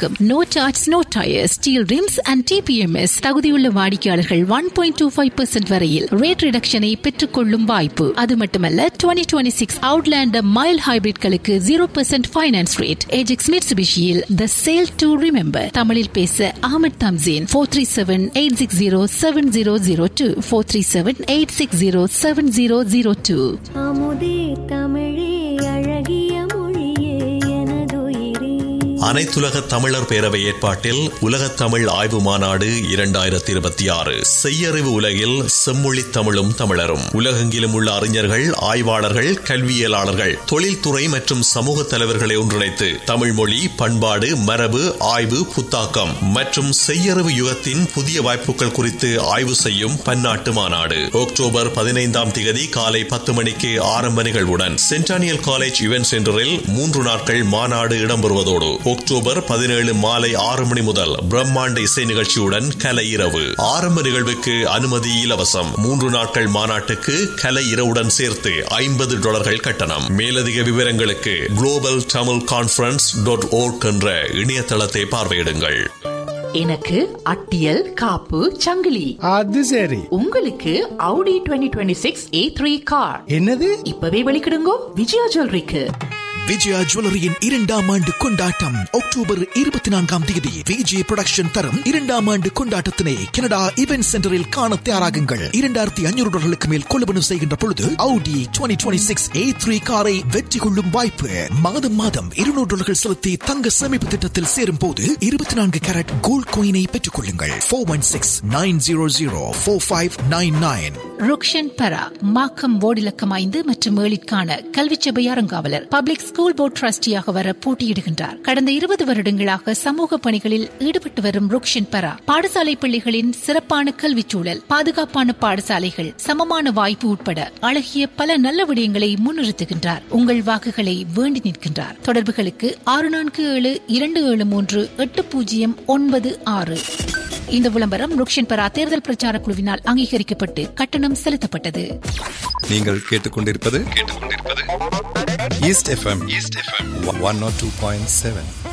சேவைகளுக்கும் no charge no tyre steel rims and TPMS தகுதியுள்ள வாடிக்கையாளர்கள் one point two five percent வரையில் rate ரிடக்ஷனை பெற்றுக் கொள்ளும் வாய்ப்பு அது மட்டுமல்ல twenty twenty six Outlander mile ஹைபிரிட்களுக்கு ஜீரோ பெர்சென்ட் ஃபைனான்ஸ் ரேட் ஏஜெக்ஸ் மிட்சுபிஷியில் த சேல் டு ரிமெம்பர் தமிழில் பேச Ahmed Thamseen four three seven eight six zero seven zero zero two four three seven eight six zero seven zero zero two அமுதே தமிழே அழகிய மொழியே எனதுயிரே அனைத்துலக தமிழர் பேரவை ஏற்பாட்டில் உலகத் தமிழ் ஆய்வு மாநாடு இரண்டாயிரத்தி இருபத்தி ஆறு செய்யறிவு உலகில் செம்மொழி தமிழும் தமிழரும் உலகெங்கிலும் உள்ள அறிஞர்கள் ஆய்வாளர்கள் கல்வியலாளர்கள் தொழில்துறை மற்றும் சமூக தலைவர்களை ஒன்றிணைத்து தமிழ் மொழி பண்பாடு மரபு ஆய்வு புத்தாக்கம் மற்றும் செய்யறிவு யுகத்தின் புதிய வாய்ப்புகள் குறித்து ஆய்வு செய்யும் பன்னாட்டு மாநாடு அக்டோபர் பதினைந்தாம் திகதி காலை பத்து மணிக்கு ஆரம்ப நிகழ்வுடன் சென்டானியல் காலேஜ் இவென்ட் சென்டரில் மூன்று நாட்கள் மாநாடு இடம்பெறுவதோடு அக்டோபர் பதினேழு மாலை ஆறு மணி முதல் பிரம்மாண்ட இசை நிகழ்ச்சியுடன் கலை இரவு ஆரம்ப நிகழ்வுக்கு அனுமதி இலவசம் மூன்று நாட்கள் மாநாட்டுக்கு கலை இரவுடன் சேர்த்து ஐம்பது டாலர்கள் கட்டணம் மேலதிக விவரங்களுக்கு global Tamil conference dot org என்ற இணையதளத்தை பார்வையிடுங்கள் எனக்கு அட்டியல் காப்பு சங்கிலி அது சரி உங்களுக்கு Audi 2026 A3 கார் என்னது இப்பவே வெளிக்கிடுங்கோ விஜயா ஜுவல்லரிக்கு விஜயா ஜுவல்லரியின் இரண்டாம் ஆண்டு கொண்டாட்டம் அக்டோபர் இருபத்தி நான்காம் தேதி விஜி புரொடக்ஷன் தரும் இரண்டாம் ஆண்டு கொண்டாட்டத்தினை கனடா இவென்ட் சென்டரில் காண தயாராகுங்கள் இரண்டாயிரத்தி ஐநூறு டாலர்களுக்கு மேல் கொள்வனவு செய்கின்ற பொழுது Audi 2026 A3 காரை வெற்றி கொள்ளும் வாய்ப்பு மாதம் மாதம் இருநூறு டாலர்கள் செலுத்தி தங்க சேமிப்பு திட்டத்தில் சேரும் போது இருபத்தி நான்கு கேரட் கோல்ட் கோயினை பெற்றுக் கொள்ளுங்கள் four one six nine zero zero four five nine nine Rukshan பரா மாக்கம் ஓடிலக்கம் ஐந்து மற்றும் ஏழிற்கான கல்விச்சபை அறங்காவலர் பப்ளிக் ஸ்கூல் போர்ட் ட்ரஸ்டியாக வர போட்டியிடுகின்றார் கடந்த இருபது வருடங்களாக சமூக பணிகளில் ஈடுபட்டு வரும் ருக்ஷன் பரா பாடசாலை பிள்ளைகளின் சிறப்பான கல்விச் சூழல் பாதுகாப்பான பாடசாலைகள் சமமான வாய்ப்பு உட்பட அழகிய பல நல்ல விடயங்களை முன்னிறுத்துகின்றார் உங்கள் வாக்குகளை வேண்டி நிற்கின்றார் தொடர்புகளுக்கு ஆறு நான்கு ஏழு இரண்டு ஏழு மூன்று எட்டு பூஜ்ஜியம் ஒன்பது ஆறு இந்த விளம்பரம் ருக்ஷன் பரா தேர்தல் பிரச்சார குழுவினால் அங்கீகரிக்கப்பட்டு கட்டணம் செலுத்தப்பட்டது நீங்கள் கேட்டுக்கொண்டிருப்பது கேட்டுக்கொண்டிருப்பது East FM East FM one not two point seven